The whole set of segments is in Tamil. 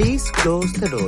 Please close the door.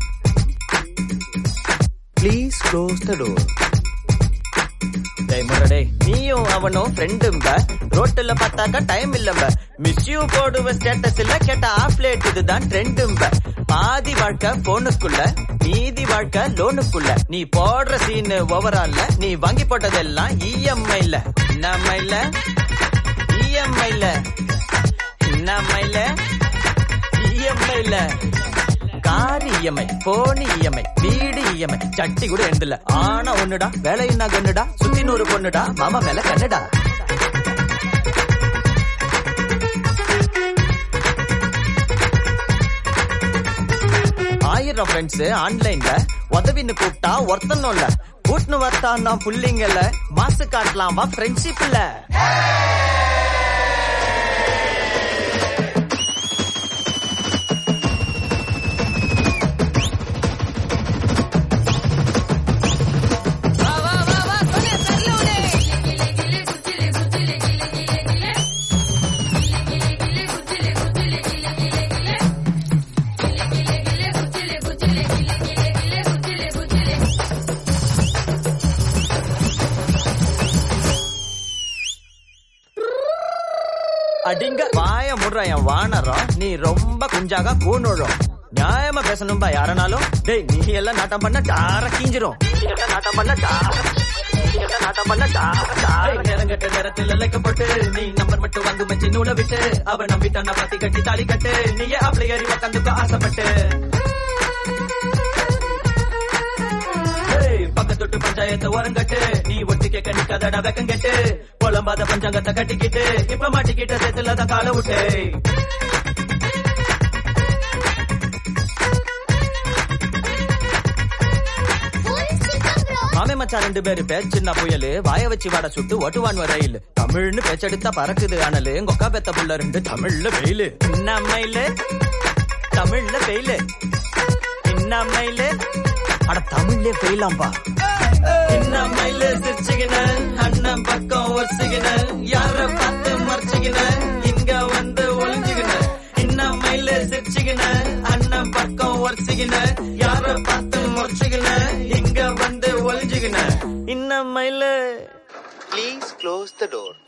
Please close the door. டேய் முரடே நீயும் அவனும் ஃப்ரெண்டும்ப ரோட்டுல பார்த்தாக்கா டைம் இல்லம்ப மிஸ் யூ போடுவ ஸ்டேட்டஸ் இல்ல கேட்ட ஆஃப்லேட் இதுதான் ட்ரெண்டும்ப பாதி வாழ்க்கை போனுக்குள்ள மீதி வாழ்க்கை லோனுக்குள்ள நீ போடுற சீன் ஓவரால்ல நீ வாங்கி போட்டதெல்லாம் இஎம்ஐல நம்மைல இஎம்ஐல நம்மைல இஎம்ஐல கார் இஎம்ஐ போன் இஎம்ஐ வீடு இஎம்ஐ சட்டி கூட எழுந்தல ஆனா ஒண்ணுடா வேலையின்னா கண்ணுடா சுத்தி நூறு பொண்ணுடா மாமா மேல கண்ணுடா ஆயிரம் ஃப்ரெண்ட்ஸ் ஆன்லைன்ல உதவின்னு கூப்பிட்டா ஒருத்தனும் இல்ல கூட்டுன்னு வரத்தா நான் புள்ளிங்கல மாசு காட்டலாமா ஃப்ரெண்ட்ஷிப்ல அடிங்க வாய முடுற என் வானரம் நீ ரொம்ப குஞ்சாக கூணுழும் நியாயமா பேசணும்பா யாரனாலும் டேய் நீ எல்லாம் நாட்டம் பண்ண டார கீஞ்சிரும் நீ எல்லாம் நாட்டம் பண்ண டார நீ எல்லாம் நாட்டம் பண்ண டார டார நேரங்கட்ட நேரத்தில் லைக்கப்பட்டு நீ நம்பர் மட்டும் வாங்கு மச்சி நூலை விட்டு அவ நம்பிட்டான பத்தி கட்டி தாலி கட்டு நீயே அப்படி அறிவ கந்துக்க ஆசைப்பட்டு ஏய், பக்கத்தொட்டு பஞ்சாயத்து ஓரங்கட்டு நீ ஒட்டி கேட்க நிக்காதடா வெக்கம் கெட்டு புலம்பாத பஞ்சாங்கத்தை கட்டிக்கிட்டு இப்ப மாட்டிக்கிட்ட சேத்துல தான் கால விட்டு மாமே மச்சான் ரெண்டு பேரு பேர் சின்ன புயலு வாய வச்சு வாட சுட்டு ஓட்டுவான் ரயில் தமிழ்னு பேச்செடுத்தா பறக்குது அனலு கொக்கா பெத்த புள்ள ரெண்டு தமிழ்ல வெயிலு இன்னமையில தமிழ்ல வெயிலு இன்னமையில அட தமிழ்ல வெயிலாம்பா இன்னமையில சிரிச்சுக்கின அண்ணன் பக்கம் ஒரிச்சுக்கின யார பார்த்து மறைச்சுக்கின இங்க வந்து ஒளிஞ்சுக்கின இன்னமையில சிரிச்சுக்கின அண்ணன் பக்கம் ஒரிச்சுக்கின யார பார்த்து முறைச்சுக்கின இங்க வந்து ஒளிஞ்சுக்கின இன்னமையில Please close the door.